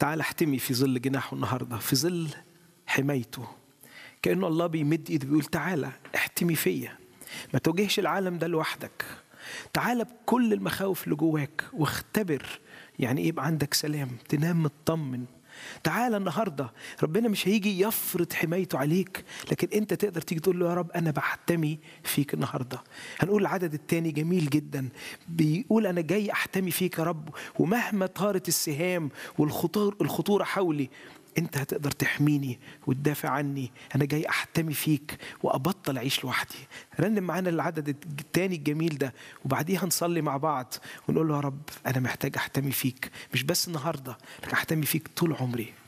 تعال احتمي في ظل جناحه النهارده في ظل حمايته كأنه الله بيمد ايده بيقول تعالى احتمي فيا ما تواجهش العالم ده لوحدك تعالى بكل المخاوف اللي جواك واختبر يعني ايه يبقى عندك سلام تنام مطمن تعالى النهارده ربنا مش هيجي يفرض حمايته عليك لكن انت تقدر تيجي تقول له يا رب انا بحتمي فيك النهارده هنقول العدد الثاني جميل جدا بيقول انا جاي احتمي فيك يا رب ومهما طارت السهام والخطور الخطوره حولي انت هتقدر تحميني وتدافع عني انا جاي احتمي فيك وابطل اعيش لوحدي رنم معانا العدد التاني الجميل ده وبعديها نصلي مع بعض ونقول له يا رب انا محتاج احتمي فيك مش بس النهارده لكن احتمي فيك طول عمري